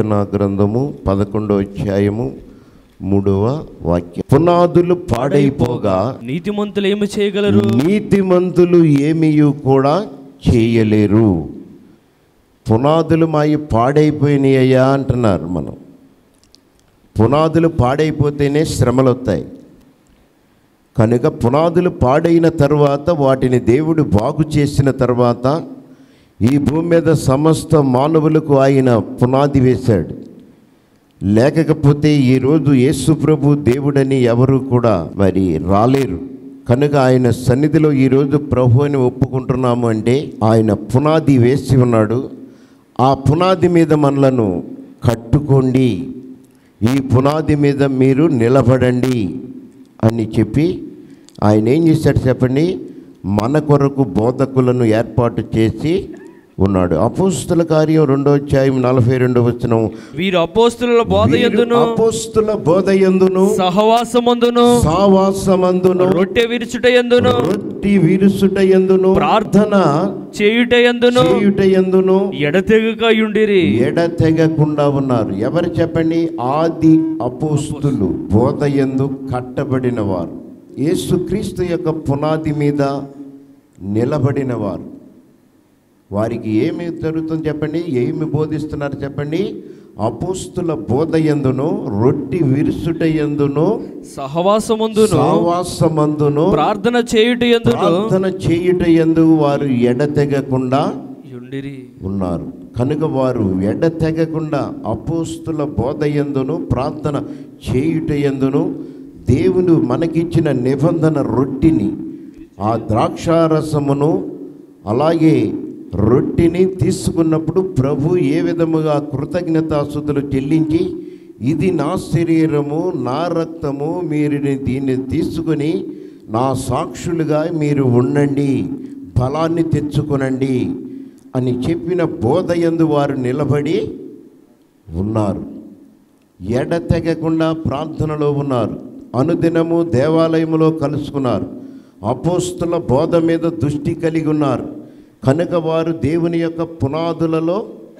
ప్రకటన గ్రంథము పదకొండో అధ్యాయము మూడవ వాక్యం పునాదులు పాడైపోగా నీతిమంతులు ఏమి చేయగలరు నీతిమంతులు ఏమీయు కూడా చేయలేరు పునాదులు మాయి పాడైపోయినాయ్యా అంటున్నారు మనం పునాదులు పాడైపోతేనే శ్రమలు వస్తాయి కనుక పునాదులు పాడైన తర్వాత వాటిని దేవుడు బాగు చేసిన తర్వాత ఈ భూమి మీద సమస్త మానవులకు ఆయన పునాది వేశాడు లేకపోతే ఈరోజు యేసు ప్రభు దేవుడని ఎవరు కూడా మరి రాలేరు కనుక ఆయన సన్నిధిలో ఈరోజు ప్రభు అని ఒప్పుకుంటున్నాము అంటే ఆయన పునాది వేసి ఉన్నాడు ఆ పునాది మీద మనలను కట్టుకోండి ఈ పునాది మీద మీరు నిలబడండి అని చెప్పి ఆయన ఏం చేశాడు చెప్పండి మన కొరకు బోధకులను ఏర్పాటు చేసి ఉన్నాడు అపోస్తుల కార్యం రెండో అధ్యాయం నలభై రెండో వచనం వీరు అపోస్తుల బోధ ఎందును అపోస్తుల బోధ ఎందును సహవాసమందును సావాసమందును రొట్టె విరుచుట ఎందును రొట్టి విరుసుట ఎందును ప్రార్థన చేయుట ఎందును చేయుట ఎందును ఎడతెగక యుండిరి ఎడతెగకుండా ఉన్నారు ఎవరు చెప్పండి ఆది అపోస్తులు బోధ ఎందు కట్టబడిన వారు యేసుక్రీస్తు యొక్క పునాది మీద నిలబడిన వారు వారికి ఏమి జరుగుతుంది చెప్పండి ఏమి బోధిస్తున్నారు చెప్పండి అపోస్తుల బోధ ఎందును రొట్టి విరుసుట ఎందును సహవాసమందును సావాసమందును ప్రార్థన చేయుట ఎందును ప్రార్థన చేయుట ఎందు వారు ఎడతెగకుండా యుండిరి ఉన్నారు కనుక వారు ఎడతెగకుండా అపోస్తుల బోధ ఎందును ప్రార్థన చేయుట ఎందును దేవుడు మనకిచ్చిన నిబంధన రొట్టిని ఆ ద్రాక్షారసమును అలాగే రొట్టిని తీసుకున్నప్పుడు ప్రభు ఏ విధముగా కృతజ్ఞతాసుతులు చెల్లించి ఇది నా శరీరము నా రక్తము మీరు దీన్ని తీసుకుని నా సాక్షులుగా మీరు ఉండండి ఫలాన్ని తెచ్చుకొనండి అని చెప్పిన బోధ యందు వారు నిలబడి ఉన్నారు ఎడతెగకుండా ప్రార్థనలో ఉన్నారు అనుదినము దేవాలయములో కలుసుకున్నారు అపోస్తుల బోధ మీద దృష్టి కలిగి ఉన్నారు కనుక వారు దేవుని యొక్క పునాదులలో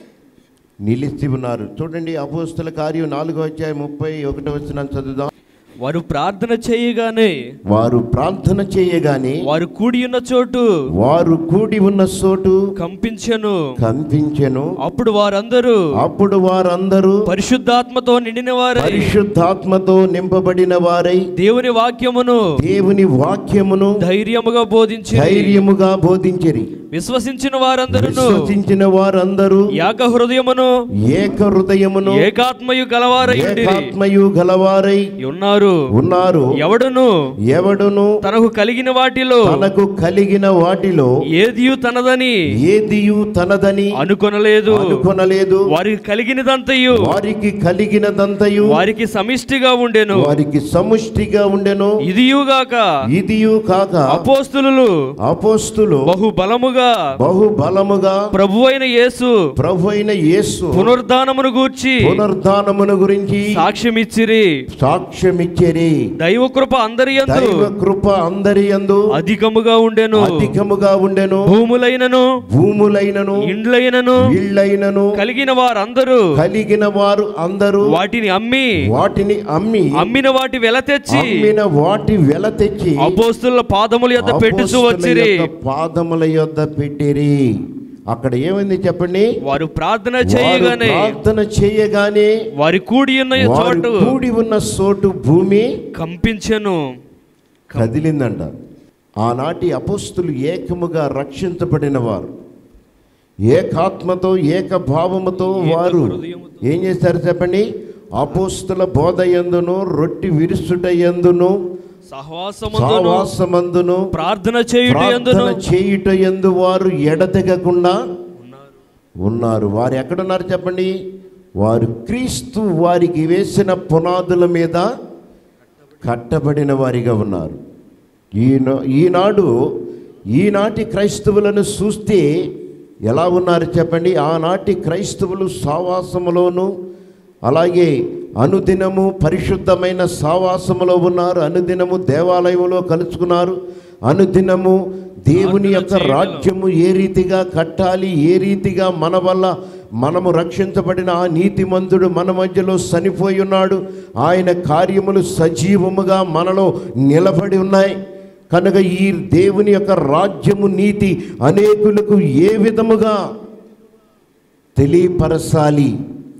నిలిచి ఉన్నారు చూడండి అపోస్తుల కార్యం నాలుగో అధ్యాయం ముప్పై ఒకటో వచ్చిన చదువుదాం వారు ప్రార్థన చేయగానే వారు ప్రార్థన చేయగానే వారు కూడి ఉన్న చోటు వారు కూడి ఉన్న చోటు కంపించెను కనిపించెను అప్పుడు వారందరూ అప్పుడు వారందరూ పరిశుద్ధాత్మతో నిండిన వారై పరిశుద్ధాత్మతో నింపబడిన వారై దేవుని వాక్యమును దేవుని వాక్యమును ధైర్యముగా బోధించి ధైర్యముగా బోధించిరి విశ్వసించిన వారందరూ విశ్వసించిన వారందరూ యాక హృదయమును ఏక హృదయమును ఏకాత్మయు గలవారై ఉండిరి. ఏకాత్మయు గలవారై ఉన్నారు ఉన్నారు ఎవడును ఎవడును తనకు కలిగిన వాటిలో తనకు కలిగిన వాటిలో ఏదియు తనదని ఏదియు తనదని అనుకొనలేదు అనుకొనలేదు వారికి కలిగినదంతయు వారికి కలిగినదంతయు వారికి సమిష్టిగా ఉండెను వారికి సముష్టిగా ఉండెను ఇదియుగాక ఇదియు కాక అపోస్తులు అపోస్తులు బహు బలముగా బహు బలముగా ప్రభు అయిన యేసు ప్రభు అయిన యేసు పునరుద్ధానమును గూర్చి పునరుద్ధానమును గురించి సాక్ష్యమిచ్చిరి సాక్ష్యమిచ్చరి దైవ కృప అందరి యందు దైవ కృప అందరి యందు అధికముగా ఉండెను అధికముగా ఉండెను భూములైనను భూములైనను ఇండ్లైనను ఇళ్ళైనను కలిగిన వారందరూ కలిగిన వారు అందరూ వాటిని అమ్మి వాటిని అమ్మి అమ్మిన వాటి వెల తెచ్చి అమ్మిన వాటి వెల తెచ్చి అపోస్తుల పాదముల యొద్ద పెట్టుచూ అపోస్తలుల వచ్చిరి యొక్క పాదముల యొద్ద పెట్టిరి అక్కడ ఏమైంది చెప్పండి వారు ప్రార్థన వారు చేయగానే ప్రార్థన చేయగానే వారి కూడి ఉన్న వారు చోటు కూడి ఉన్న చోటు భూమి కంపించెను కదిలిందంట ఆనాటి అపోస్తులు ఏకముగా రక్షించబడిన వారు ఏకాత్మతో ఏకభావముతో వారు ఏం చేశారు చెప్పండి అపోస్తుల బోధ ఎందును రొట్టి విరుసుట ఎందును సహవాసమందును సావాసమందును ప్రార్థన చేయుట ఎందును ప్రార్థన చేయుట ఎందు వారు ఎడతెగకుండా ఉన్నారు వారు ఎక్కడున్నారు చెప్పండి వారు క్రీస్తు వారికి వేసిన పునాదుల మీద కట్టబడిన వారిగా ఉన్నారు ఈనా ఈనాడు ఈనాటి క్రైస్తవులను చూస్తే ఎలా ఉన్నారు చెప్పండి ఆనాటి క్రైస్తవులు సావాసములోను అలాగే అనుదినము పరిశుద్ధమైన సావాసములో ఉన్నారు అనుదినము దేవాలయంలో కలుసుకున్నారు అనుదినము దేవుని యొక్క రాజ్యము ఏ రీతిగా కట్టాలి ఏ రీతిగా మన వల్ల మనము రక్షించబడిన ఆ నీతిమంతుడు మన మధ్యలో చనిపోయి ఉన్నాడు ఆయన కార్యములు సజీవముగా మనలో నిలబడి ఉన్నాయి కనుక ఈ దేవుని యొక్క రాజ్యము నీతి అనేకులకు ఏ విధముగా తెలియపరచాలి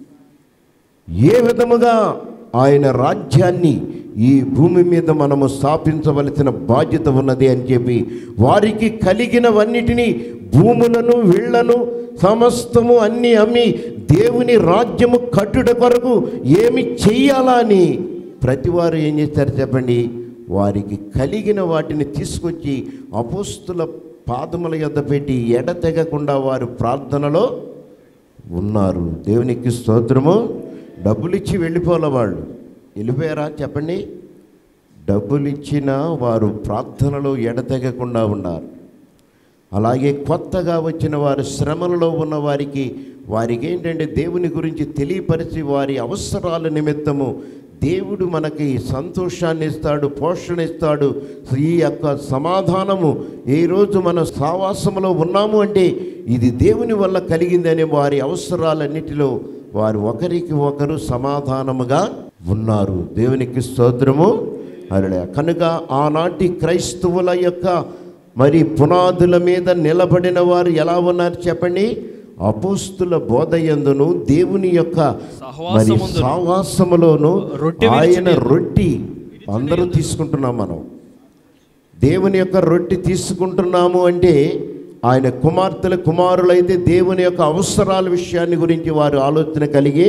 ఏ విధముగా ఆయన రాజ్యాన్ని ఈ భూమి మీద మనము స్థాపించవలసిన బాధ్యత ఉన్నది అని చెప్పి వారికి కలిగినవన్నిటినీ భూములను వీళ్లను సమస్తము అన్నీ అమ్మి దేవుని రాజ్యము కట్టుట కొరకు ఏమి చెయ్యాలా అని ప్రతివారు ఏం చేస్తారు చెప్పండి వారికి కలిగిన వాటిని తీసుకొచ్చి అపోస్తుల పాదముల యొద్ద పెట్టి ఎడతెగకుండా వారు ప్రార్థనలో ఉన్నారు దేవునికి స్తోత్రము డబ్బులు ఇచ్చి వెళ్ళిపోలే వాళ్ళు వెళ్ళిపోయారా చెప్పండి డబ్బులు ఇచ్చిన వారు ప్రార్థనలో ఎడతెగకుండా ఉన్నారు అలాగే కొత్తగా వచ్చిన వారు శ్రమలలో ఉన్న వారికి వారికి ఏంటంటే దేవుని గురించి తెలియపరిచి వారి అవసరాల నిమిత్తము దేవుడు మనకి సంతోషాన్ని ఇస్తాడు పోషణ ఇస్తాడు ఈ యొక్క సమాధానము ఏ రోజు మన సావాసంలో ఉన్నాము అంటే ఇది దేవుని వల్ల కలిగిందనే వారి అవసరాలన్నిటిలో వారు ఒకరికి ఒకరు సమాధానముగా ఉన్నారు దేవునికి స్తోత్రము అరడే కనుక ఆనాటి క్రైస్తవుల యొక్క మరి పునాదుల మీద నిలబడిన వారు ఎలా ఉన్నారు చెప్పండి అపోస్తుల బోధయందును దేవుని యొక్క మరి సహవాసమందును సావాసములోను రొట్టె ఆయన విరిచి రొట్టి అందరూ తీసుకుంటున్నాం మనం దేవుని యొక్క రొట్టె తీసుకుంటున్నాము అంటే ఆయన కుమార్తెల కుమారులైతే దేవుని యొక్క అవసరాల విషయాన్ని గురించి వారు ఆలోచన కలిగి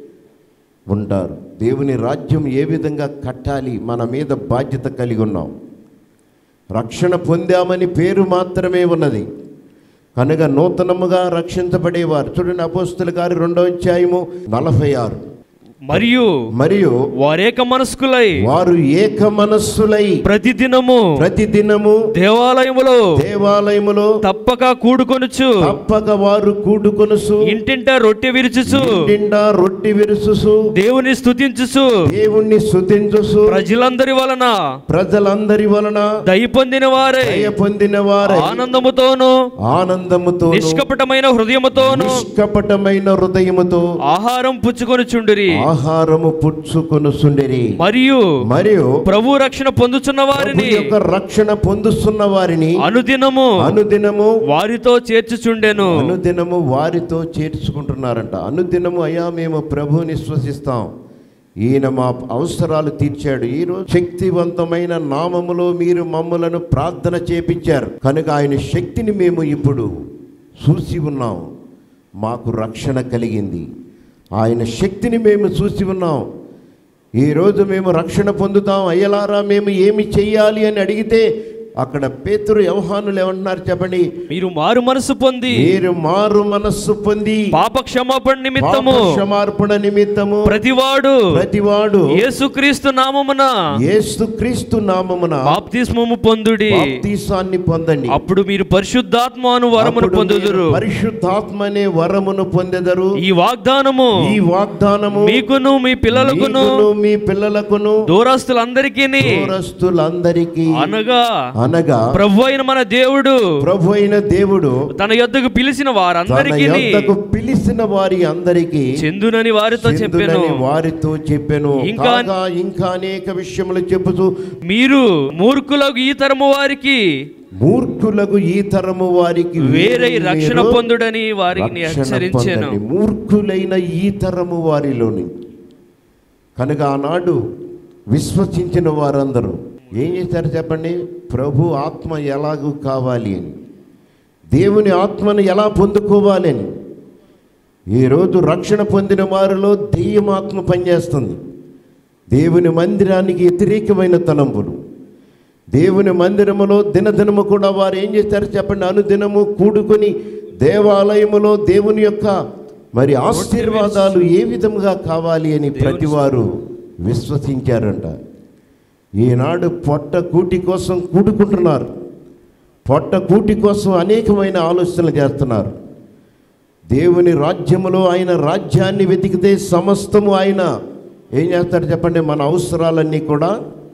ఉంటారు దేవుని రాజ్యం ఏ విధంగా కట్టాలి మన మీద బాధ్యత కలిగి ఉన్నాం రక్షణ పొందామని పేరు మాత్రమే ఉన్నది కనుక నూతనముగా రక్షించబడేవారు చూడండి అపోస్తుల గారి రెండో అధ్యాయము నలభై ఆరు మరియు మరియు వారేక మనస్కులై వారు ఏక మనస్సులై ప్రతిదినము ప్రతిదినము దేవాలయములో దేవాలయములో తప్పక కూడుకొనుచు తప్పక వారు కూడుకొనుసు ఇంటింట రొట్టె విరుచుచు నిండా రొట్టి విరుసుసు దేవుని స్తుతించుచు దేవుణ్ణి స్తుతించుసు ప్రజలందరి వలన ప్రజలందరి వలన దయ పొందిన వారే దయ పొందిన వారై ఆనందముతోను ఆనందముతో నిష్కపటమైన హృదయముతోను నిష్కపటమైన హృదయముతో ఆహారం పుచ్చుకొనుచుండిరి ఆహారము పుచ్చుకొనుసుండిరి మరియు మరియు ప్రభు రక్షణ పొందుచున్న ప్రభు వారిని యొక్క రక్షణ పొందుతున్న వారిని అనుదినము అనుదినము వారితో చేర్చుచుండెను అనుదినము వారితో చేర్చుకుంటున్నారంట అనుదినము అయ్యా మేము ప్రభువుని విశ్వసిస్తాం ఈయన మా అవసరాలు తీర్చాడు ఈరోజు శక్తివంతమైన నామములో మీరు మమ్మలను ప్రార్థన చేపించారు కనుక ఆయన శక్తిని మేము ఇప్పుడు చూసి ఉన్నాం మాకు రక్షణ కలిగింది ఆయన శక్తిని మేము చూసి ఉన్నాం ఈరోజు మేము రక్షణ పొందుతాం అయ్యలారా మేము ఏమి చెయ్యాలి అని అడిగితే అక్కడ పేతురు వ్యవహానులు ఏమంటున్నారు చెప్పండి మీరు మారు మనసు పొంది మీరు మారు మనస్సు పొంది పాప క్షమాపణ నిమిత్తము పాప క్షమార్పణ నిమిత్తము ప్రతివాడు ప్రతివాడు యేసుక్రీస్తు నామమున యేసు క్రీస్తు నామమున బాప్తిస్మము పొందుడి బాప్తీసాన్ని పొందండి అప్పుడు మీరు పరిశుద్ధాత్మ అను వరమును అప్పుడు పొందుదురు మీరు పరిశుద్ధాత్మ అనే వరమును పొందెదరు ఈ వాగ్దానము ఈ వాగ్దానము మీకును మీ పిల్లలకును మీకును మీ పిల్లలకును దూరస్తులందరికీ దూరస్తులందరికీ అనగా అనగా ప్రభు అయిన మన దేవుడు ప్రభు అయిన దేవుడు తన యొద్దకు పిలిచిన తన వారందరికీ యొద్దకు పిలిచిన వారి అందరికీ చెందునని వారితో చెప్పాను చెందునని వారితో చెప్పాను ఇంకా- కాగా ఇంకా అనేక విషయములు చెబుతూ మీరు మూర్ఖులకు ఈ తరము వారికి మూర్ఖులకు ఈ తరము వారికి వేరే మీరు రక్షణ పొందుడని వారిని రక్షణ హెచ్చరించాను పొందండి. మూర్ఖులైన ఈ తరము వారిలోని కనుక ఆనాడు విశ్వసించిన వారందరూ ఏం చేశారు చెప్పండి ప్రభు ఆత్మ ఎలాగూ కావాలి అని దేవుని ఆత్మను ఎలా పొందుకోవాలి అని ఈరోజు రక్షణ పొందిన వారిలో దెయ్యం ఆత్మ పనిచేస్తుంది దేవుని మందిరానికి వ్యతిరేకమైన తలంపులు దేవుని మందిరములో దినదినము కూడా వారు ఏం చేస్తారు చెప్పండి అనుదినము కూడుకొని దేవాలయములో దేవుని యొక్క మరి ఆశీర్వాదాలు ఏ విధముగా కావాలి అని ప్రతివారు విశ్వసించారంట ఈనాడు పొట్ట కూటి కోసం కూడుకుంటున్నారు పొట్ట కూటి కోసం అనేకమైన ఆలోచనలు చేస్తున్నారు దేవుని రాజ్యములో ఆయన రాజ్యాన్ని వెతికితే సమస్తము ఆయన ఏం చేస్తాడు చెప్పండి మన అవసరాలన్నీ కూడా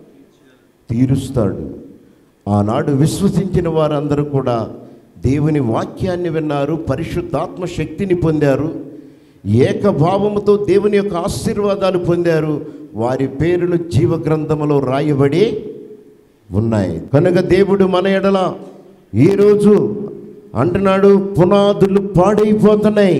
తీరుస్తాడు ఆనాడు విశ్వసించిన వారందరూ కూడా దేవుని వాక్యాన్ని విన్నారు పరిశుద్ధాత్మ శక్తిని పొందారు ఏకభావముతో దేవుని యొక్క ఆశీర్వాదాలు పొందారు వారి పేరును జీవ గ్రంథములో రాయబడి ఉన్నాయి కనుక దేవుడు మన ఎడల ఈరోజు అంటున్నాడు పునాదులు పాడైపోతున్నాయి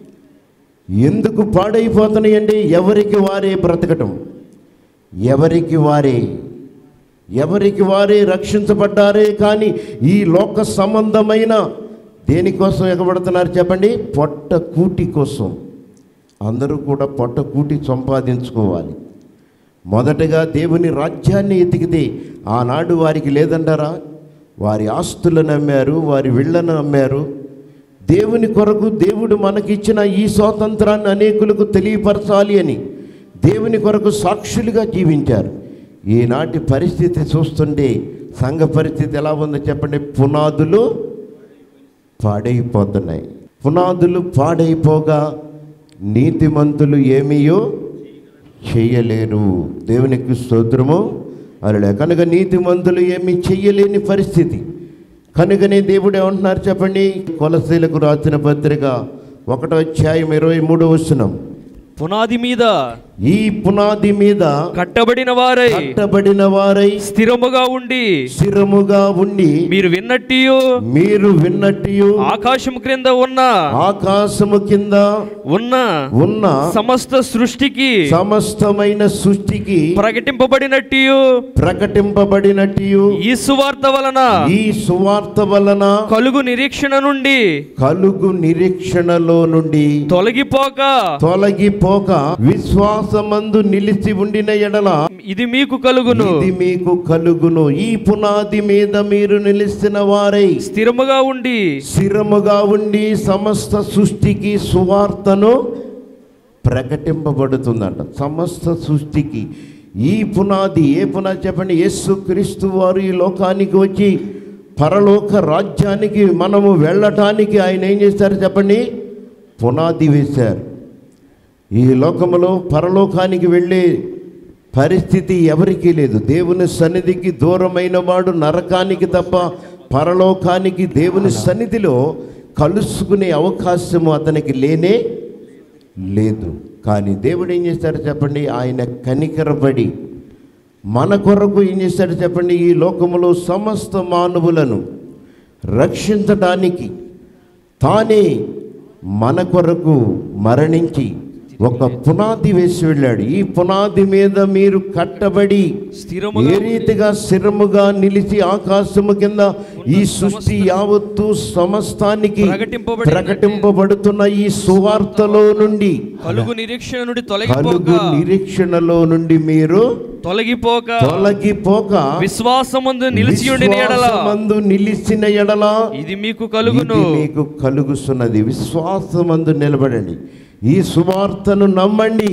ఎందుకు పాడైపోతున్నాయి అండి ఎవరికి వారే బ్రతకటం ఎవరికి వారే ఎవరికి వారే రక్షించబడ్డారే కానీ ఈ లోక సంబంధమైన దేనికోసం ఎగబడుతున్నారు చెప్పండి పొట్ట కూటి కోసం అందరూ కూడా పొట్ట కూటి సంపాదించుకోవాలి మొదటగా దేవుని రాజ్యాన్ని ఎతికితే ఆనాడు వారికి లేదంటారా వారి ఆస్తులను అమ్మారు వారి విళ్ళను అమ్మారు దేవుని కొరకు దేవుడు మనకిచ్చిన ఈ స్వాతంత్రాన్ని అనేకులకు తెలియపరచాలి అని దేవుని కొరకు సాక్షులుగా జీవించారు ఈనాటి పరిస్థితి చూస్తుంటే సంఘ పరిస్థితి ఎలా ఉందో చెప్పండి పునాదులు పాడైపోతున్నాయి పునాదులు పాడైపోగా నీతిమంతులు ఏమీయో చేయలేరు దేవునికి స్తోత్రము అలా కనుక నీతిమంతులు ఏమీ చెయ్యలేని పరిస్థితి కనుకనే దేవుడు ఏమంటున్నారు చెప్పండి కొలసీలకు రాసిన పత్రిక ఒకటో అధ్యాయం ఇరవై మూడో వస్తున్నాం పునాది మీద ఈ పునాది మీద కట్టబడిన వారై కట్టబడిన వారై స్థిరముగా ఉండి స్థిరముగా ఉండి మీరు విన్నట్టు మీరు విన్నట్టు ఆకాశం క్రింద ఉన్న ఆకాశము కింద ఉన్న ఉన్న సమస్త సృష్టికి సమస్తమైన సృష్టికి ప్రకటింపబడినట్టు ప్రకటింపబడినట్టు ఈ సువార్త వలన ఈ సువార్త వలన కలుగు నిరీక్షణ నుండి కలుగు నిరీక్షణలో నుండి తొలగిపోక తొలగిపోక విశ్వాసమందు నిలిచి ఉండిన ఎడల ఇది మీకు కలుగును ఇది మీకు కలుగును ఈ పునాది మీద మీరు నిలిచిన వారై స్థిరముగా ఉండి స్థిరముగా ఉండి సమస్త సృష్టికి సువార్తను ప్రకటింపబడుతుందంట సమస్త సృష్టికి ఈ పునాది ఏ పునాది చెప్పండి యేసు క్రీస్తు వారు ఈ లోకానికి వచ్చి పరలోక రాజ్యానికి మనము వెళ్ళటానికి ఆయన ఏం చేశారు చెప్పండి పునాది వేశారు ఈ లోకములో పరలోకానికి వెళ్ళే పరిస్థితి ఎవరికీ లేదు దేవుని సన్నిధికి దూరమైన వాడు నరకానికి తప్ప పరలోకానికి దేవుని సన్నిధిలో కలుసుకునే అవకాశము అతనికి లేనే లేదు కానీ దేవుడు ఏం చేస్తాడు చెప్పండి ఆయన కనికరపడి మన కొరకు ఏం చేస్తాడు చెప్పండి ఈ లోకములో సమస్త మానవులను రక్షించడానికి తానే మన కొరకు మరణించి ఒక పునాది వేసి వెళ్ళాడు ఈ పునాది మీద మీరు కట్టబడి స్థిరముగా ఏ రీతిగా స్థిరముగా నిలిచి ఆకాశము కింద ఈ సృష్టి యావత్తు సమస్తానికి ప్రకటింపబడినట్టే. ప్రకటింపబడుతున్న ఈ సువార్తలో నుండి కలుగు నిరీక్షణ నుండి కలుగు తొలగిపోక నిరీక్షణలో నుండి మీరు తొలగిపోక తొలగిపోక విశ్వాసమందు నిలిచి ఉండిన ఎడల విశ్వాసమందు నిలిచిన ఎడల ఇది మీకు కలుగును ఇది మీకు కలుగుతున్నది విశ్వాసమందు నిలబడండి ఈ సువార్తను నమ్మండి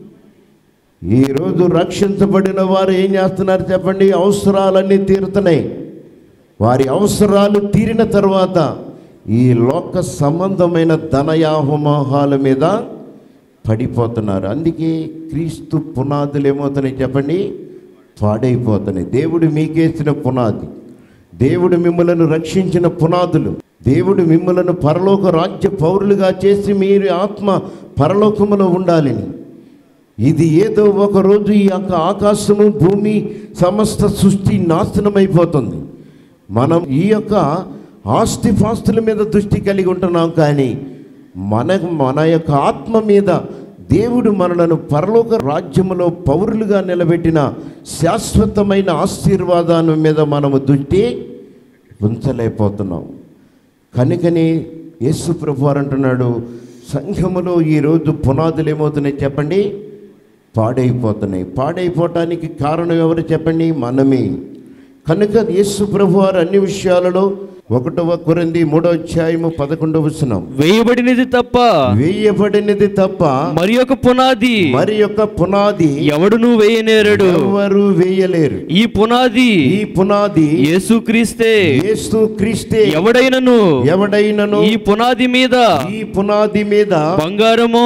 ఈరోజు రక్షించబడిన వారు ఏం చేస్తున్నారు చెప్పండి అవసరాలన్నీ తీరుతున్నాయి వారి అవసరాలు తీరిన తర్వాత ఈ లోక సంబంధమైన ధనయాహమోహాల మీద పడిపోతున్నారు అందుకే క్రీస్తు పునాదులు ఏమవుతున్నాయి చెప్పండి పాడైపోతున్నాయి దేవుడు మీకేసిన పునాది దేవుడు మిమ్మలను రక్షించిన పునాదులు దేవుడు మిమ్మలను పరలోక రాజ్య పౌరులుగా చేసి మీరు ఆత్మ పరలోకములో ఉండాలని ఇది ఏదో ఒక రోజు ఈ యొక్క ఆకాశము భూమి సమస్త సృష్టి నాశనమైపోతుంది మనం ఈ యొక్క ఆస్తిపాస్తుల మీద దృష్టి కలిగి ఉంటున్నాం కానీ మన మన యొక్క ఆత్మ మీద దేవుడు మనలను పరలోక రాజ్యములో పౌరులుగా నిలబెట్టిన శాశ్వతమైన ఆశీర్వాదాల మీద మనము దృష్టి ఉంచలేకపోతున్నాం కనుకని యేసు ప్రభు వారు అంటున్నాడు సంఘములో ఈరోజు పునాదులు ఏమవుతున్నాయి చెప్పండి పాడైపోతున్నాయి పాడైపోవటానికి కారణం ఎవరు చెప్పండి మనమే కనుక యేసు ప్రభు వారు అన్ని విషయాలలో ఒకటవ కొరింది మూడో అధ్యాయము పదకొండవ వచనం వేయబడినది తప్ప వేయబడినది తప్ప మరి ఒక పునాది మరి యొక్క పునాది ఎవడును వేయనేరడు ఎవరు వేయలేరు ఈ పునాది ఈ పునాది యేసుక్రీస్తే యేసు క్రీస్తే ఎవడైనను ఎవడైనను ఈ పునాది మీద ఈ పునాది మీద బంగారము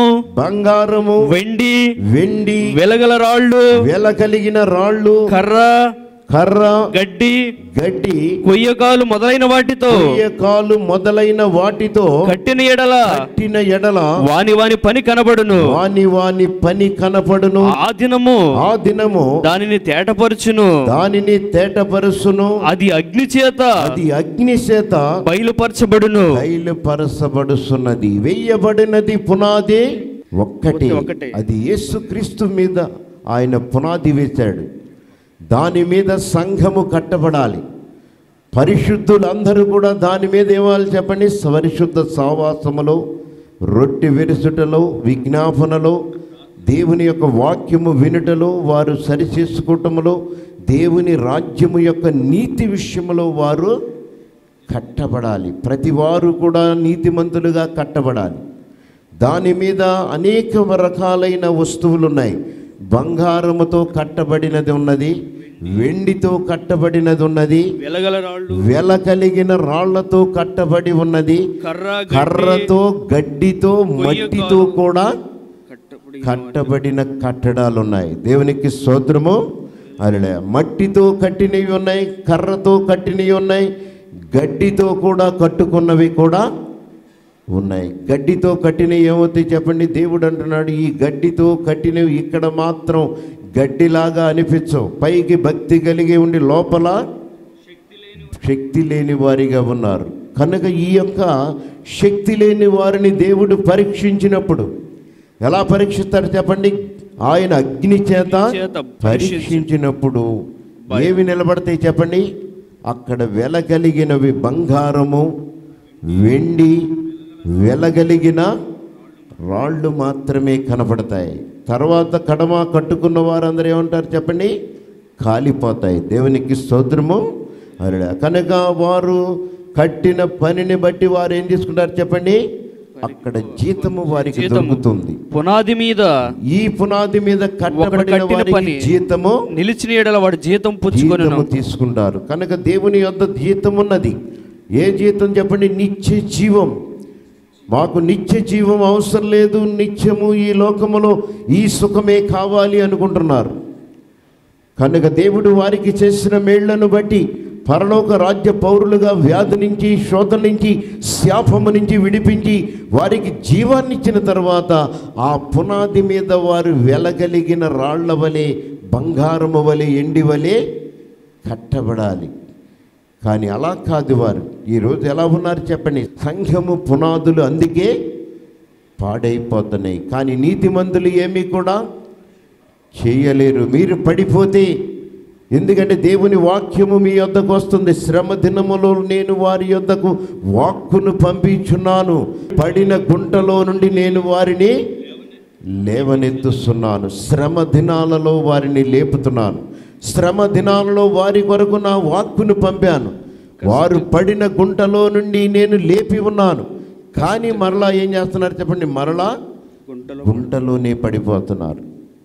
బంగారము వెండి వెండి వెలగల రాళ్ళు వెల కలిగిన రాళ్ళు కర్ర కర్ర గడ్డి గడ్డి కొయ్యకాలు మొదలైన వాటితో కాలు మొదలైన వాటితో కట్టిన ఎడల కట్టిన ఎడల వాని వాని పని కనబడును వాని వాని పని కనపడును ఆ దినము ఆ దినము దానిని తేటపరచును దానిని తేటపరుసును అది అగ్ని చేత అది అగ్ని చేత బయలుపరచబడును బయలుపరచబడుతున్నది వెయ్యబడినది పునాది ఒక్కటి ఒక్కటే. అది యేసుక్రీస్తు మీద ఆయన పునాది వేశాడు దాని మీద సంఘము కట్టబడాలి పరిశుద్ధులందరూ కూడా దాని మీద ఏమాలి చెప్పండి పరిశుద్ధ సావాసములో రొట్టె విరుసుటలో విజ్ఞాపనలో దేవుని యొక్క వాక్యము వినుటలో వారు సరిచేసుకోవటములో దేవుని రాజ్యము యొక్క నీతి విషయములో వారు కట్టబడాలి ప్రతి వారు కూడా నీతిమంతులుగా కట్టబడాలి దాని మీద అనేక రకాలైన వస్తువులు ఉన్నాయి బంగారముతో కట్టబడినది ఉన్నది వెండితో కట్టబడినది ఉన్నది వెలగల రాళ్ళు వెల కలిగిన రాళ్లతో కట్టబడి ఉన్నది కర్ర కర్రతో గడ్డితో మట్టితో కూడా కట్టబడి కట్టబడిన కట్టడాలు ఉన్నాయి దేవునికి స్తోత్రము అలా మట్టితో కట్టినవి ఉన్నాయి కర్రతో కట్టినవి ఉన్నాయి గడ్డితో కూడా కట్టుకున్నవి కూడా ఉన్నాయి గడ్డితో కట్టినవి ఏమవుతాయి చెప్పండి దేవుడు అంటున్నాడు ఈ గడ్డితో కట్టినవి ఇక్కడ మాత్రం గడ్డిలాగా అనిపించవు పైకి భక్తి కలిగి ఉండి లోపల శక్తి లేని వారిగా ఉన్నారు కనుక ఈ యొక్క శక్తి లేని వారిని దేవుడు పరీక్షించినప్పుడు ఎలా పరీక్షిస్తాడు చెప్పండి ఆయన అగ్ని చేత చేత పరీక్షించినప్పుడు ఏవి నిలబడతాయి చెప్పండి అక్కడ వెలగలిగినవి బంగారము వెండి వెలగలిగిన రాళ్ళు మాత్రమే కనపడతాయి తర్వాత కడమ కట్టుకున్న వారందరూ ఏమంటారు చెప్పండి కాలిపోతాయి దేవునికి స్తోత్రము అలా కనుక వారు కట్టిన పనిని బట్టి వారు ఏం తీసుకుంటారు చెప్పండి అక్కడ జీతము వారికి జీతము. దొరుకుతుంది పునాది మీద ఈ పునాది మీద కట్టబడిన కట్టిన వారికి పని. జీతము నిలిచిన ఎడల వాడు జీతం పుచ్చుకొనును జీతము తీసుకుంటారు కనుక దేవుని యొద్ద జీతం ఉన్నది ఏ జీతం చెప్పండి నిత్య జీవం మాకు నిత్య జీవం అవసరం లేదు నిత్యము ఈ లోకములో ఈ సుఖమే కావాలి అనుకుంటున్నారు కనుక దేవుడు వారికి చేసిన మేళ్లను బట్టి పరలోక రాజ్య పౌరులుగా వ్యాధి నుంచి శోధన నుంచి శాపము నుంచి విడిపించి వారికి జీవాన్ని ఇచ్చిన తర్వాత ఆ పునాది మీద వారు వెలగలిగిన రాళ్ల వలె బంగారము వలె ఎండి వలె కట్టబడాలి కానీ అలా కాదు వారు ఈరోజు ఎలా ఉన్నారు చెప్పండి సంఘము పునాదులు అందుకే పాడైపోతున్నాయి కానీ నీతిమంతులు ఏమీ కూడా చేయలేరు మీరు పడిపోతే ఎందుకంటే దేవుని వాక్యము మీ యొద్దకు వస్తుంది శ్రమ దినములో నేను వారి యొద్దకు వాక్కును పంపించున్నాను పడిన గుంటలో నుండి నేను వారిని లేవనెత్తుస్తున్నాను శ్రమ దినాలలో వారిని లేపుతున్నాను శ్రమ దినాలలో వారి కొరకు నా వాక్కును పంపాను వారు పడిన గుంటలో నుండి నేను లేపి ఉన్నాను కానీ మరలా ఏం చేస్తున్నారు చెప్పండి మరలా గుంటలో గుంటలోనే పడిపోతున్నారు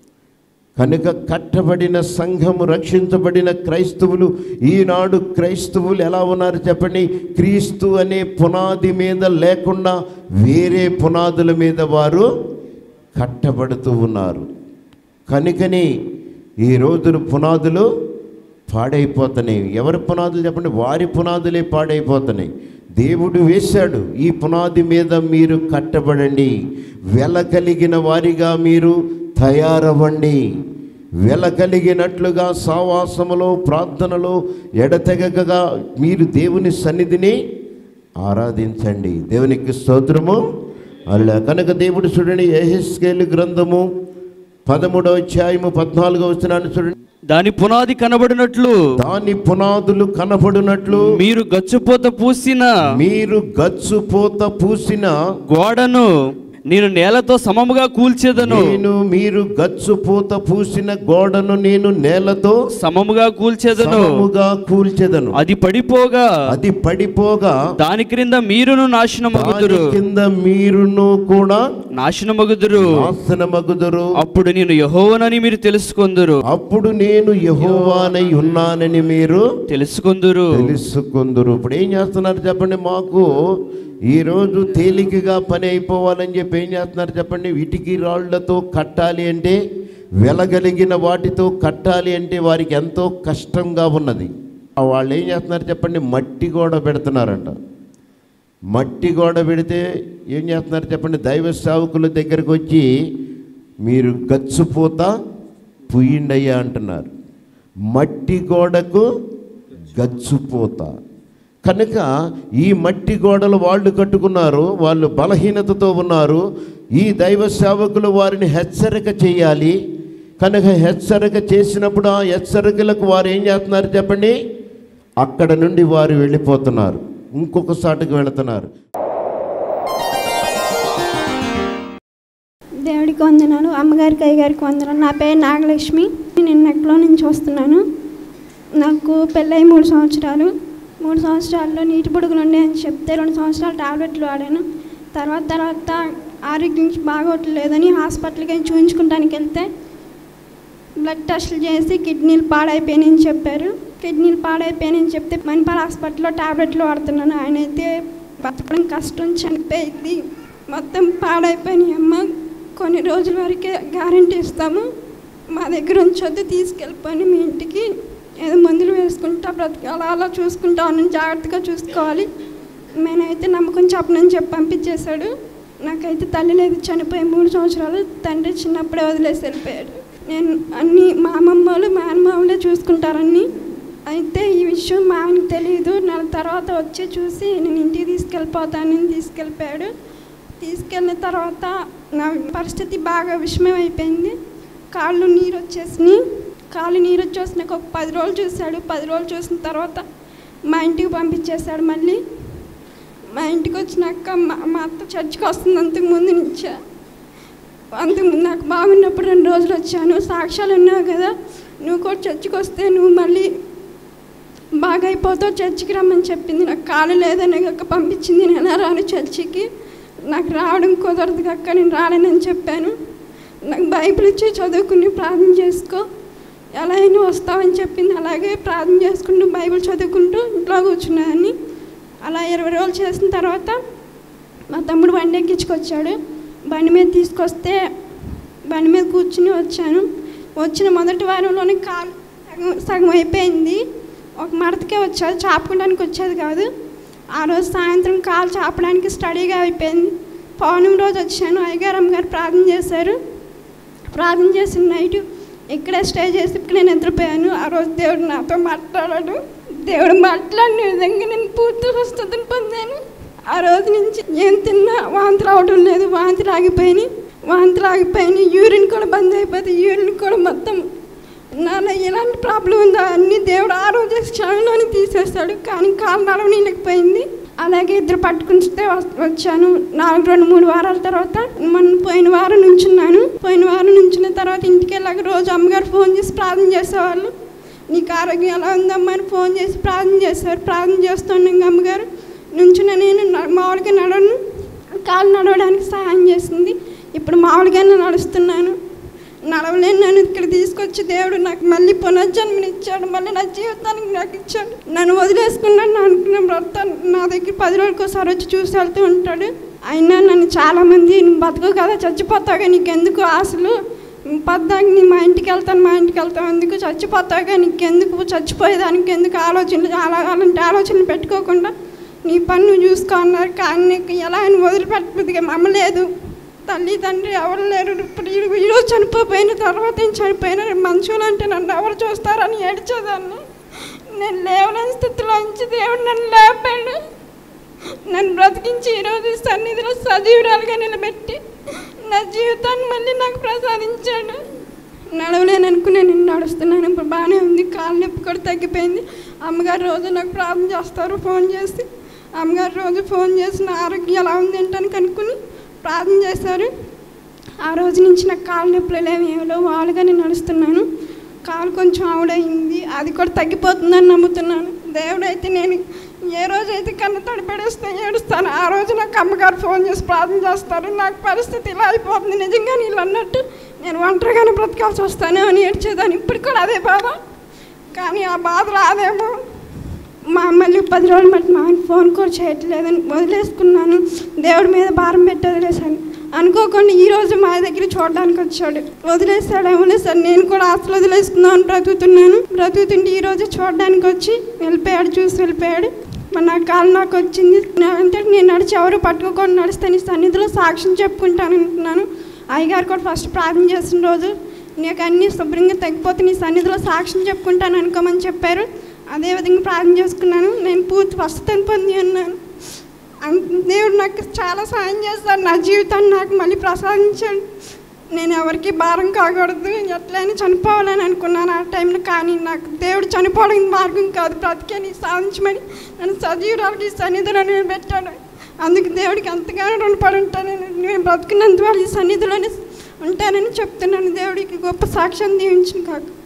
కనుక కట్టబడిన సంఘము రక్షించబడిన క్రైస్తవులు ఈనాడు క్రైస్తవులు ఎలా ఉన్నారు చెప్పండి క్రీస్తు అనే పునాది మీద లేకుండా వేరే పునాదుల మీద వారు కట్టబడుతూ ఉన్నారు కనుకని ఈ రోజులు పునాదులు పాడైపోతున్నాయి ఎవరి పునాదులు చెప్పండి వారి పునాదులే పాడైపోతున్నాయి దేవుడు వేశాడు ఈ పునాది మీద మీరు కట్టబడండి వెల కలిగిన వారిగా మీరు తయారవ్వండి వెల కలిగినట్లుగా సావాసములో ప్రార్థనలో ఎడతెగకగా మీరు దేవుని సన్నిధిని ఆరాధించండి దేవునికి స్తోత్రము అలా కనుక దేవుడు చూడండి ఎహెస్కేలు గ్రంథము పదమూడవ అధ్యాయము పద్నాలుగో వచనాన్ని చూడండి దాని పునాది కనబడినట్లు దాని పునాదులు కనబడినట్లు మీరు గచ్చుపోత పూసిన మీరు గచ్చుపోత పూసిన గోడను నేను నేలతో సమముగా కూల్చేదను నేను మీరు గచ్చుపోత పూసిన గోడను నేను నేలతో సమముగా కూల్చేదను సమముగా కూల్చెదను అది పడిపోగా అది పడిపోగా దాని క్రింద మీరును నాశనమగుదురు దాని కింద మీరును కూడా నాశనమగుదురు నాశనమగుదురు అప్పుడు నేను యహోవనని మీరు తెలుసుకొందురు అప్పుడు నేను యహోవానై ఉన్నానని మీరు తెలుసుకొందురు తెలుసుకుందరు ఇప్పుడు ఏం చేస్తున్నారు చెప్పండి మాకు ఈరోజు తేలికగా పని అయిపోవాలని చెప్పి ఏం చేస్తున్నారు చెప్పండి ఇటుకి రాళ్లతో కట్టాలి అంటే వెలగలిగిన వాటితో కట్టాలి అంటే వారికి ఎంతో కష్టంగా ఉన్నది వాళ్ళు ఏం చేస్తున్నారు చెప్పండి మట్టి గోడ పెడుతున్నారంట మట్టి గోడ పెడితే ఏం చేస్తున్నారు చెప్పండి దైవ సేవకుల దగ్గరకు వచ్చి మీరు గచ్చుపోత పుయ్యిండయ్యా అంటున్నారు మట్టి గోడకు గచ్చుపోత కనుక ఈ మట్టి గోడలు వాళ్ళు కట్టుకున్నారు వాళ్ళు బలహీనతతో ఉన్నారు ఈ దైవ సేవకులు వారిని హెచ్చరిక చేయాలి కనుక హెచ్చరిక చేసినప్పుడు ఆ హెచ్చరికలకు వారు ఏం చేస్తున్నారు చెప్పండి అక్కడ నుండి వారు వెళ్ళిపోతున్నారు ఇంకొక సాటుకు వెళుతున్నారు దేవుడికి వందనాలు అమ్మగారికి అయ్యగారికి వందనాలు నా పేరు నాగలక్ష్మి నేను నెక్లో నుంచి వస్తున్నాను నాకు పెళ్ళై మూడు సంవత్సరాలు మూడు సంవత్సరాల్లో నీటి బుడుగులు ఉండే అని చెప్తే రెండు సంవత్సరాలు టాబ్లెట్లు వాడాను తర్వాత తర్వాత ఆరోగ్యం బాగోట్లేదని హాస్పిటల్కి వెళ్ళి చూపించుకుంటానికి వెళ్తే బ్లడ్ టెస్టులు చేసి కిడ్నీలు పాడైపోయినాయని చెప్పారు కిడ్నీలు పాడైపోయినాయని చెప్తే మణిపాల్ హాస్పిటల్లో టాబ్లెట్లు వాడుతున్నాను ఆయన అయితే బతకడం కష్టం చనిపోయింది మొత్తం పాడైపోయినాయి అమ్మ కొన్ని రోజుల వరకే గ్యారంటీ ఇస్తాము మా దగ్గర ఉంచొద్దు తీసుకెళ్ళిపోయి మీ ఇంటికి ఏదో మందులు వేసుకుంటా బ్రతికి అలా అలా చూసుకుంటా ఉన్నాను జాగ్రత్తగా చూసుకోవాలి నేనైతే నమ్మకం చెప్పనని చెప్పి పంపించేశాడు నాకైతే తల్లి లేదు చనిపోయి మూడు సంవత్సరాలు తండ్రి చిన్నప్పుడే వదిలేసి వెళ్ళిపోయాడు నేను అన్ని మా అమ్మమ్మ వాళ్ళు మా అమ్మమ్మలే చూసుకుంటారని అయితే ఈ విషయం మా ఆయనకు తెలియదు నెల తర్వాత వచ్చి చూసి నేను ఇంటికి తీసుకెళ్ళిపోతానని తీసుకెళ్ళిపోయాడు తీసుకెళ్ళిన తర్వాత నా పరిస్థితి బాగా విషమం అయిపోయింది కాళ్ళు నీరు వచ్చేసినాయి కాళ్ళు నీరు వచ్చేసి నాకు ఒక పది రోజులు చూశాడు పది రోజులు చూసిన తర్వాత మా ఇంటికి పంపించేశాడు మళ్ళీ మా ఇంటికి వచ్చినాక మా మా అత్త చర్చికి వస్తుంది అంతకు ముందు నుంచే అంతకు ముందు నాకు బాగున్నప్పుడు రెండు రోజులు వచ్చాను సాక్ష్యాలు ఉన్నావు కదా నువ్వు కూడా చర్చికి వస్తే నువ్వు మళ్ళీ బాగా అయిపోతావు చర్చికి రమ్మని చెప్పింది నాకు కాలు లేదని అక్క పంపించింది నేను రాను చర్చికి నాకు రావడం కుదరదు అక్క నేను రాలేనని చెప్పాను నాకు బైబిల్ ఇచ్చి చదువుకుని ప్రార్థన చేసుకో ఎలా అయినా వస్తావని చెప్పింది అలాగే ప్రార్థన చేసుకుంటూ బైబిల్ చదువుకుంటూ ఇంట్లో కూర్చున్నాను అలా ఇరవై రోజులు చేసిన తర్వాత మా తమ్ముడు బండి ఎక్కించుకొచ్చాడు బండి మీద తీసుకొస్తే బండి మీద కూర్చుని వచ్చాను వచ్చిన మొదటి వారంలోనే కాలు సగం సగం అయిపోయింది ఒక మడతకే వచ్చేది చాపుకోవడానికి వచ్చేది కాదు ఆ రోజు సాయంత్రం కాలు చాపడానికి స్టడీగా అయిపోయింది పౌర్ణమి రోజు వచ్చాను అయ్యగారు అమ్మగారు ప్రార్థన చేశారు ప్రార్థన చేసిన నైట్ ఇక్కడే స్టే చేసి ఇక్కడ నేను నిద్రపోయాను ఆ రోజు దేవుడు నాతో మాట్లాడాడు దేవుడు మాట్లాడిన విధంగా నేను పూర్తి స్వస్థతను పొందాను ఆ రోజు నుంచి ఏం తిన్నా వాంతులు అవడం లేదు వాంతులు ఆగిపోయినాయి వాంతులు ఆగిపోయినాయి యూరిన్ కూడా బంద్ అయిపోతే యూరిన్ కూడా మొత్తం నాలో ఎలాంటి ప్రాబ్లం ఉందో అన్ని దేవుడు ఆ రోజు క్షణంలోనే తీసేస్తాడు కానీ కాలు నడవనీయలేకపోయింది అలాగే ఇద్దరు పట్టుకుంటే వచ్చాను నాలుగు రెండు మూడు వారాల తర్వాత మొన్న పోయిన వారం నుంచున్నాను పోయిన వారం నుంచిన తర్వాత ఇంటికి వెళ్ళాక రోజు అమ్మగారు ఫోన్ చేసి ప్రార్థన చేసేవాళ్ళు నీకు ఆరోగ్యం ఎలా ఉందమ్మా అని ఫోన్ చేసి ప్రార్థన చేసేవారు ప్రార్థన చేస్తున్నాం అమ్మగారు నుంచున్న నేను న- మామూలుగా నడవను కాలు నడవడానికి సహాయం చేసింది ఇప్పుడు మామూలుగానే నడుస్తున్నాను నడవలేను నన్ను ఇక్కడ తీసుకొచ్చి దేవుడు నాకు మళ్ళీ పునర్జన్మనిచ్చాడు మళ్ళీ నా జీవితానికి నాకు ఇచ్చాడు నన్ను వదిలేసుకున్నాను నా అనుకున్న భర్త నా దగ్గర పది రోజులకు ఒకసారి వచ్చి చూసి వెళ్తూ ఉంటాడు అయినా నన్ను చాలామంది నువ్వు బతకవు కదా చచ్చిపోతావుగా నీకెందుకు ఆశలు పద్దాక నీ మా ఇంటికి వెళ్తాను మా ఇంటికి వెళ్తాను ఎందుకు చచ్చిపోతావుగా నీకెందుకు చచ్చిపోయేదానికి ఎందుకు ఆలోచనలు అలా అలాంటి ఆలోచనలు పెట్టుకోకుండా నీ పని నువ్వు చూసుకో అన్నారు కానీ నీకు ఎలా అని వదిలిపెట్టబుద్దిగా మమ్మలేదు తల్లి తండ్రి ఎవరు లేరు ఇప్పుడు ఈ- ఈరోజు చనిపోయిన తర్వాత ఏం చనిపోయిన మనుషులు అంటే నన్ను ఎవరు చూస్తారని ఏడ్చేదాన్ని నేను లేవలేని స్థితిలో నుంచి దేవుడు నన్ను లేపాడు నన్ను బ్రతికించి ఈరోజు ఈ సన్నిధిలో సజీవురాలుగా నిలబెట్టి నా జీవితాన్ని మళ్ళీ నాకు ప్రసాదించాడు నడవలేను అనుకుని నేను నడుస్తున్నాను ఇప్పుడు బాగానే ఉంది కాలు నొప్పి కూడా తగ్గిపోయింది అమ్మగారు రోజు నాకు ప్రార్థన చేస్తారు ఫోన్ చేసి అమ్మగారు రోజు ఫోన్ చేసి నా ఆరోగ్యం ఎలా ఉంది ఏంటని కనుక్కుని ప్రార్థన చేశారు ఆ రోజు నుంచి నాకు కాలు నొప్పులు లేవు ఏమిలో వాళ్ళుగా నేను నడుస్తున్నాను కాలు కొంచెం ఆవిడయింది అది కూడా తగ్గిపోతుందని నమ్ముతున్నాను దేవుడైతే నేను ఏ రోజైతే కన్న తడిపడేస్తే ఏడుస్తాను ఆ రోజు నాకు అమ్మగారు ఫోన్ చేసి ప్రార్థన చేస్తారు నాకు పరిస్థితి ఇలా అయిపోతుంది నిజంగా నీళ్ళు అన్నట్టు నేను ఒంటరిగానే బ్రతకాల్సి వస్తాను అని ఏడ్చేదాన్ని ఇప్పుడు కూడా అదే బాధ కానీ ఆ బాధ రాదేమో మా మళ్ళీ పది రోజులు బట్టి మా ఆయన ఫోన్ కూడా చేయట్లేదని వదిలేసుకున్నాను దేవుడి మీద భారం పెట్టి వదిలేశాను అనుకోకుండా ఈ రోజు మా దగ్గర చూడడానికి వచ్చాడు వదిలేస్తాడేమో లేదు సార్ నేను కూడా ఆశలు వదిలేసుకుందామని బ్రతుకుతున్నాను బ్రతుకుతుంటే ఈ రోజు చూడడానికి వచ్చి వెళ్ళిపోయాడు చూసి వెళ్ళిపోయాడు మరి నా కాలు నాకు వచ్చింది నా- అంటే నేను నడిచి ఎవరు పట్టుకోకుండా నడిస్తే నీ సన్నిధిలో సాక్ష్యం చెప్పుకుంటాను అంటున్నాను అయ్యగారు కూడా ఫస్ట్ ప్రార్థన చేసిన రోజు నీకు అన్నీ శుభ్రంగా తగ్గిపోతే నీ సన్నిధిలో సాక్ష్యం చెప్పుకుంటాను అనుకోమని చెప్పారు అదే విధంగా ప్రార్థన చేసుకున్నాను నేను పూర్తి స్వస్థతను పొంది ఉన్నాను అన్- దేవుడు నాకు చాలా సాయం చేస్తాడు నా జీవితాన్ని నాకు మళ్ళీ ప్రసాదించాడు నేను ఎవరికి భారం కాకూడదు ఎట్లయినా చనిపోవాలని అనుకున్నాను ఆ టైంలో కానీ నాకు దేవుడు చనిపోవడానికి మార్గం కాదు బ్రతికేని సాధించమని నన్ను సజీవురాలకి సన్నిధిలో నేను పెట్టాడు అందుకు దేవుడికి ఎంతగానో రుణపడి ఉంటానని నేను బ్రతుకున్నందువల్ల ఈ సన్నిధిలోనే ఉంటానని చెప్తున్నాను దేవుడికి గొప్ప సాక్ష్యం దీవించిన కాక